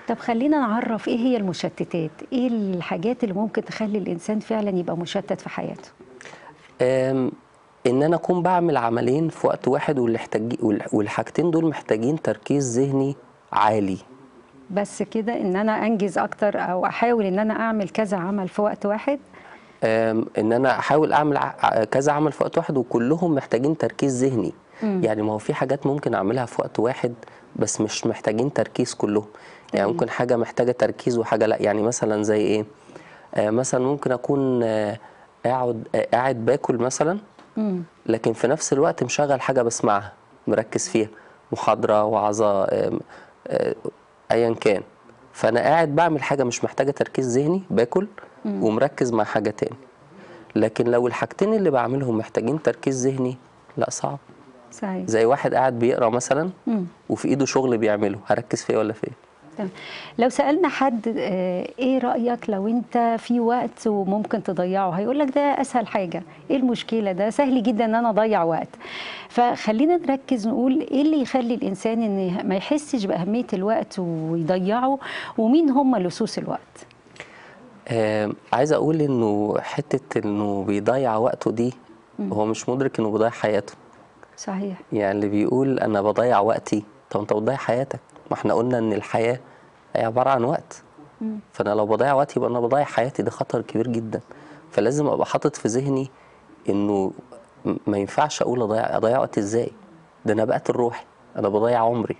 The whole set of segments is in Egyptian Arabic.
طب خلينا نعرف ايه هي المشتتات ايه الحاجات اللي ممكن تخلي الانسان فعلا يبقى مشتت في حياته أم، ان انا اكون بعمل عملين في وقت واحد والحتاج- وال- والحاجتين دول محتاجين تركيز ذهني عالي بس كده ان انا انجز اكتر او احاول ان انا اعمل كذا عمل في وقت واحد أم، ان انا احاول اعمل ع- ع- كذا عمل في وقت واحد وكلهم محتاجين تركيز ذهني يعني ما هو في حاجات ممكن اعملها في وقت واحد بس مش محتاجين تركيز كلهم يعني تمام. ممكن حاجه محتاجه تركيز وحاجه لا يعني مثلا زي ايه آه مثلا ممكن اكون آه قاعد آه قاعد باكل مثلا مم. لكن في نفس الوقت مشغل حاجه بسمعها مركز فيها محاضره وعظه آم، آه، ايا كان فانا قاعد بعمل حاجه مش محتاجه تركيز ذهني باكل ومركز مع حاجه تاني لكن لو الحاجتين اللي بعملهم محتاجين تركيز ذهني لا صعب صحيح زي واحد قاعد بيقرا مثلا مم. وفي ايده شغل بيعمله هركز فيه ولا فيه تمام. لو سألنا حد آه، ايه رأيك لو انت في وقت وممكن تضيعه هيقول لك ده اسهل حاجة ايه المشكلة ده سهل جدا ان انا اضيع وقت فخلينا نركز نقول ايه اللي يخلي الانسان ان ما يحسش بأهمية الوقت ويضيعه ومين هم لصوص الوقت آه عايز اقول انه حته انه بيضيع وقته دي هو مش مدرك انه بيضيع حياته صحيح يعني اللي بيقول انا بضيع وقتي طب انت بتضيع حياتك ما احنا قلنا ان الحياه هي عباره عن وقت فانا لو بضيع وقتي يبقى انا بضيع حياتي ده خطر كبير جدا فلازم ابقى حاطط في ذهني انه م- ما ينفعش اقول اضيع اضيع وقتي ازاي ده انا بقتل روحي انا بضيع عمري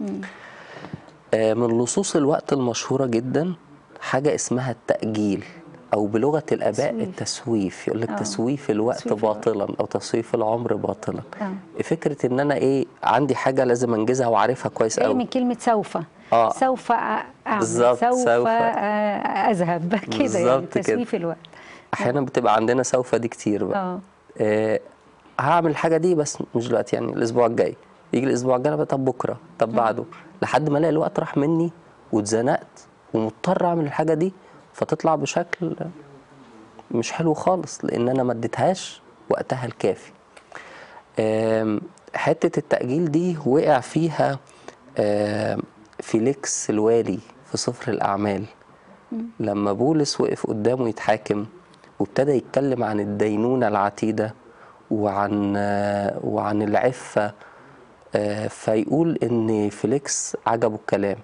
آه، من لصوص الوقت المشهورة جدا حاجة اسمها التأجيل أو بلغة الآباء تسويف. التسويف يقول لك آه. تسويف الوقت تسويف الوقت. باطلا أو تسويف العمر باطلا آه. فكرة إن أنا إيه عندي حاجة لازم أنجزها وعارفها كويس جاي أوي من كلمة سوف آه. سوف أ- أعمل بالظبط، سوف, سوف. آه، أذهب كده يعني بالظبط كده. تسويف الوقت أحيانا بتبقى عندنا سوف دي كتير بقى اه آه هعمل الحاجة دي بس مش دلوقتي يعني الأسبوع الجاي يجي الأسبوع الجاي أنا بقى طب بكرة طب بعده لحد ما ألاقي الوقت راح مني واتزنقت ومضطر أعمل الحاجة دي فتطلع بشكل مش حلو خالص لأن أنا ما اديتهاش وقتها الكافي آم، حتة التأجيل دي وقع فيها آم، فيليكس الوالي في سفر الأعمال لما بولس وقف قدامه يتحاكم وابتدى يتكلم عن الدينونة العتيدة وعن آه، وعن العفة آه، فيقول إن فيليكس عجبه الكلام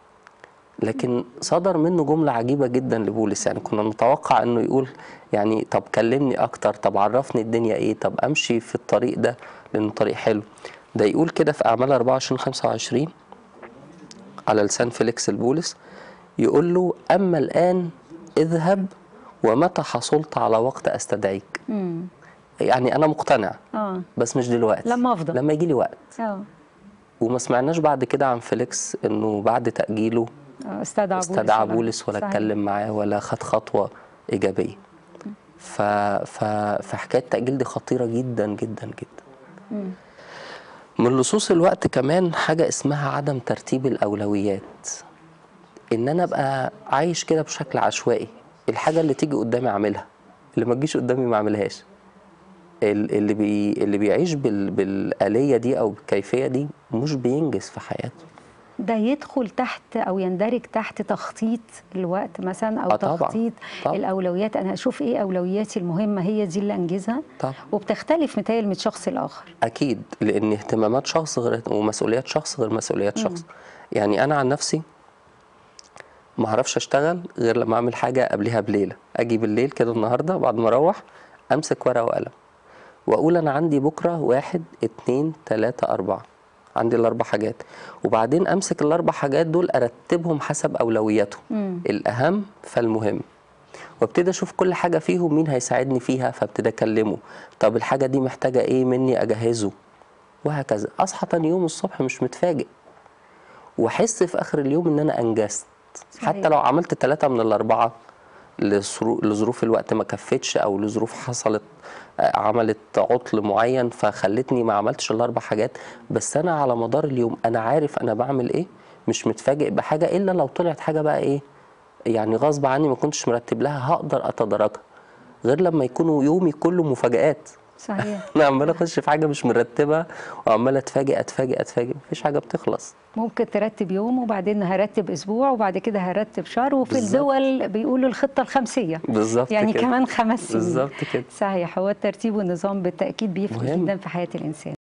لكن صدر منه جملة عجيبة جدا لبولس يعني كنا نتوقع انه يقول يعني طب كلمني اكتر طب عرفني الدنيا ايه طب امشي في الطريق ده لانه طريق حلو ده يقول كده في اعمال 24 25 على لسان فيليكس البولس يقول له اما الان اذهب ومتى حصلت على وقت استدعيك امم يعني انا مقتنع اه بس مش دلوقتي لما أفضى. لما يجي لي وقت اه وما سمعناش بعد كده عن فيليكس انه بعد تاجيله آه، استدعى بولس استدعى ولا- بولس ولا صحيح. اتكلم معاه ولا خد خطوه ايجابيه ف... ف... فحكايه التاجيل دي خطيره جدا جدا جدا من لصوص الوقت كمان حاجه اسمها عدم ترتيب الاولويات ان انا ابقى عايش كده بشكل عشوائي الحاجه اللي تيجي قدامي اعملها اللي ما تجيش قدامي ما اعملهاش ال- اللي بي... اللي بيعيش بال... بالآلية دي او بالكيفيه دي مش بينجز في حياته ده يدخل تحت او يندرج تحت تخطيط الوقت مثلا او آه طبعاً، تخطيط طبعاً. الاولويات انا اشوف ايه اولوياتي المهمه هي دي اللي انجزها طبعا وبتختلف متهيألي من شخص لاخر اكيد لان اهتمامات شخص غير ومسؤوليات شخص غير مسؤوليات شخص يعني انا عن نفسي ما اعرفش اشتغل غير لما اعمل حاجه قبلها بليله اجي بالليل كده النهارده بعد ما اروح امسك ورقه وقلم واقول انا عندي بكره واحد اتنين تلاته اربعه عندي الاربع حاجات وبعدين امسك الاربع حاجات دول ارتبهم حسب اولوياتهم مم. الاهم فالمهم وابتدي اشوف كل حاجه فيهم مين هيساعدني فيها فابتدي اكلمه طب الحاجه دي محتاجه ايه مني اجهزه وهكذا اصحى تاني يوم الصبح مش متفاجئ واحس في اخر اليوم ان انا انجزت صحيح. حتى لو عملت ثلاثة من الأربعة لظرو- لظروف الوقت ما كفتش أو لظروف حصلت آه، عملت عطل معين فخلتني ما عملتش الأربع حاجات بس أنا على مدار اليوم أنا عارف أنا بعمل إيه مش متفاجئ بحاجة إلا لو طلعت حاجة بقى إيه يعني غصب عني ما كنتش مرتب لها هقدر أتداركها غير لما يكونوا يومي كله مفاجآت صحيح انا عمال اخش في حاجه مش مرتبه وعمال اتفاجئ اتفاجئ اتفاجئ مفيش حاجه بتخلص ممكن ترتب يوم وبعدين هرتب اسبوع وبعد كده هرتب شهر وفي بالظبط. الدول بيقولوا الخطه الخمسيه بالظبط يعني كده. كمان خمس سنين بالظبط كده صحيح هو الترتيب والنظام بالتاكيد بيفرق مهم. جدا في حياه الانسان